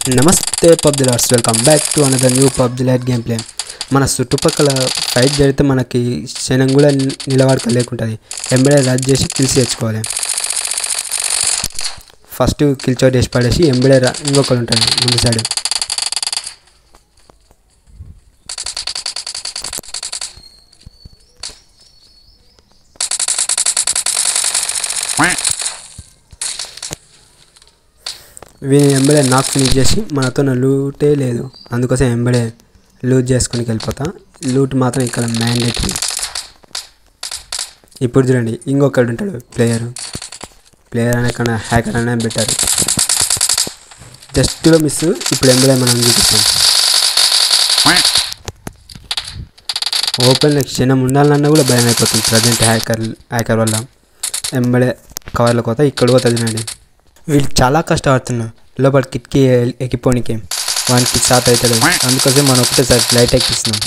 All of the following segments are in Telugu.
నమస్తే పబ్జి లార్స్ welcome back to another new PUBG lite game play మన చుట్టుపక్కల ఫైట్ జరిగితే మనకి క్షణం కూడా ని- నిలబడక లేకుంటుంది ఎంబడే రన్ చేసి కిల్స్ తెచ్చుకోవాలి ఫస్ట్ కిల్ చోట్ వేసి పడేసి ఎంబడే రా ఇంకొకరు ఉంటాడు ముందు సైడ్ వీని ఎంబడే నాకు ఫినిష్ చేసి మనతో లూటే లేదు అందుకోసం ఎంబడే లూట్ చేసుకుని వెళ్ళిపోతా లూట్ మాత్రం ఇక్కడ మ్యాండేటరీ ఇప్పుడు చూడండి ఇంకొకడు ఉంటాడు ప్లేయర్ ప్లేయర్ అనే కన్నా హ్యాకర్ అనే బెటర్ జస్ట్లో మిస్ ఇప్పుడు ఎంబడే మనం చూపిస్తాం ఓపెన్ క్షణం ఉండాలన్నా కూడా భయం అయిపోతుంది ప్రజెంట్ హ్యాకర్ హ్యాకర్ వల్ల ఎంబడే కవర్ల కోత ఇక్కడ పోతుంది చూడండి వీళ్ళు చాలా కష్టపడుతున్నారు లోపల కిటికీ ఎ- ఎక్కిపోనికి వానికి సాత్ అవుతుంది అందుకోసం మనం ఒకటేసారి లైట్ ఎక్కిస్తున్నాం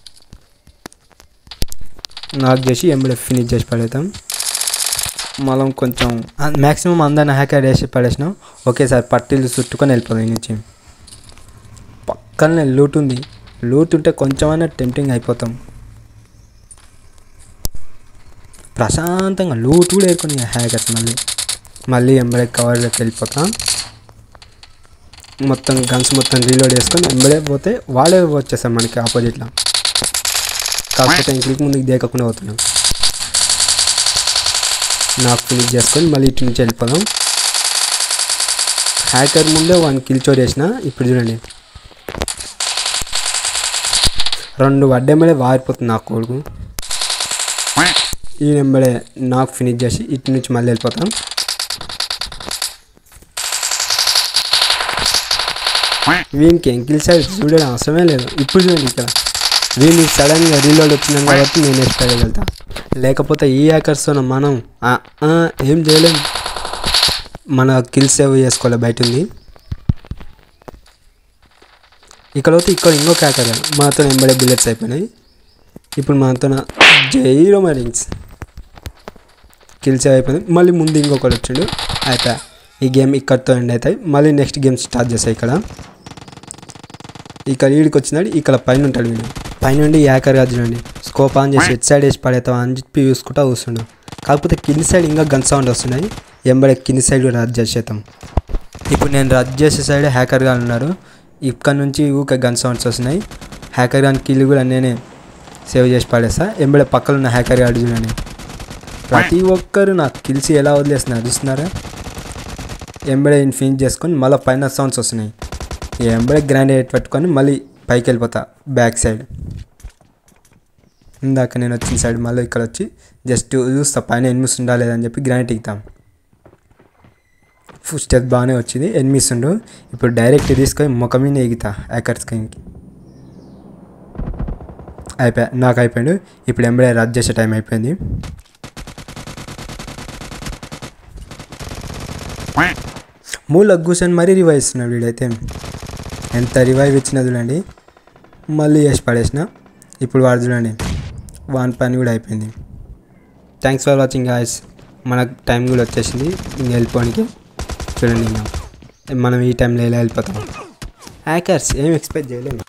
నాకు చేసి ఎంబడే ఫినిష్ చేసి పడేద్దాం మనం కొంచెం మ్యాక్సిమం అందరిని హ్యాకర్ వేసి పడేసినాం ఒకేసారి పట్టీలు చుట్టుకొని వెళ్ళిపోదాం ఈ నుంచి పక్కనే లూట్ ఉంది లూట్ ఉంటే కొంచెమైనా టెంప్టింగ్ అయిపోతాం ప్రశాంతంగా లూట్ కూడా వేరుకొని హ్యాకర్స్ మళ్ళీ మళ్ళీ ఎంబడే కవర్లోకి వెళ్ళిపోతాం మొత్తం గన్స్ మొత్తం రీలోడ్ చేసుకొని ఎంబడే పోతే వాడే వచ్చేస్తాం మనకి ఆపోజిట్లో కాకపోతే ఇంటికి ముందుకు దేకకుండా పోతున్నాం నాకు ఫినిష్ చేసుకొని మళ్ళీ ఇటు నుంచి వెళ్ళిపోదాం హ్యాకర్ ముందే వన్ కిల్ చోట్ వేసిన ఇప్పుడు చూడండి రెండు వడ్డెంబడే వారిపోతుంది నా కొడుకు ఈ నెంబడే నాకు ఫినిష్ చేసి ఇటు నుంచి మళ్ళీ వెళ్ళిపోతాం వీనికి ఎంకిల్ సైడ్ చూడడం అవసరమే లేదు ఇప్పుడు చూడండి ఇక్కడ వీని సడన్గా రీలోడ్ వచ్చినాం కాబట్టి నేను ఎక్స్ట్రా వెళ్తా లేకపోతే ఈ హ్యాకర్స్తో మనం ఆ, ఆ, ఏం చేయలేం మన కిల్ సేవ్ చేసుకోవాలి బయట ఉంది ఇక్కడ పోతే ఇక్కడ ఇంకొక హ్యాకర్ మనతో ఎంబడే బుల్లెట్స్ అయిపోయినాయి ఇప్పుడు మనతో జైరో మరింగ్స్ కిల్ సేవ్ అయిపోయింది మళ్ళీ ముందు ఇంకొకటి వచ్చిండు అయిపోయా ఈ గేమ్ ఇక్కడితో ఎండ్ అవుతాయి మళ్ళీ నెక్స్ట్ గేమ్ స్టార్ట్ చేస్తాయి ఇక్కడ ఇక్కడ వీడికి వచ్చినాడు ఇక్కడ పైన ఉంటాడు వీడు పైన నుండి యాకర్ కాదు చూడండి స్కోప్ ఆన్ చేసి ఎట్ సైడ్ వేసి పడేస్తావా అని చెప్పి చూసుకుంటా కూర్చుండు కాకపోతే కింది సైడ్ ఇంకా గన్ సౌండ్ వస్తున్నాయి ఎంబడే కింది సైడ్ కూడా రద్దు చేసేద్దాం ఇప్పుడు నేను రద్దు చేసే సైడ్ హ్యాకర్ గా ఉన్నారు ఇక్కడ నుంచి ఊకే గన్ సౌండ్స్ వస్తున్నాయి హ్యాకర్ గాని కిల్ కూడా నేనే సేవ్ చేసి పడేస్తా ఎంబడే పక్కన ఉన్న హ్యాకర్ గాడు చూడండి ప్రతి ఒక్కరు నాకు కిల్సి ఎలా వదిలేస్తున్నారు చూస్తున్నారా ఎంబడే ఫినిష్ చేసుకొని మళ్ళీ పైన సౌండ్స్ వస్తున్నాయి ఈ ఎంబడే గ్రాండేట్ పెట్టుకొని మళ్ళీ పైకి వెళ్ళిపోతా బ్యాక్ సైడ్ ఇందాక నేను వచ్చిన సైడ్ మళ్ళీ ఇక్కడ వచ్చి జస్ట్ చూస్తా పైన ఎనిమిస్ ఉండా లేదని చెప్పి గ్రానైట్ ఎగుతాం ఫుల్ స్టెప్ బాగానే వచ్చింది ఎనిమిస్ ఉండు ఇప్పుడు డైరెక్ట్ తీసుకొని ముఖం మీద ఎగుతా హ్యాకర్స్ స్క్రీన్కి అయిపోయా నాకు అయిపోయాడు ఇప్పుడు ఎంబడే రద్దు చేసే టైం అయిపోయింది మూల కూర్చొని మరీ రివైవ్ ఇస్తున్నాడు వీడైతే ఎంత రివైవ్ ఇచ్చినా చూడండి మళ్ళీ వేసి పడేసిన ఇప్పుడు వాడు చూడండి వాన్ పని కూడా అయిపోయింది థ్యాంక్స్ ఫర్ వాచింగ్ గాయస్ మనకు టైం కూడా వచ్చేసింది ఇంక వెళ్ళిపోవడానికి చూడండి ఇంకా మనం ఈ టైంలో ఎలా వెళ్ళిపోతాం హ్యాకర్స్ ఏం ఎక్స్పెక్ట్ చేయలేము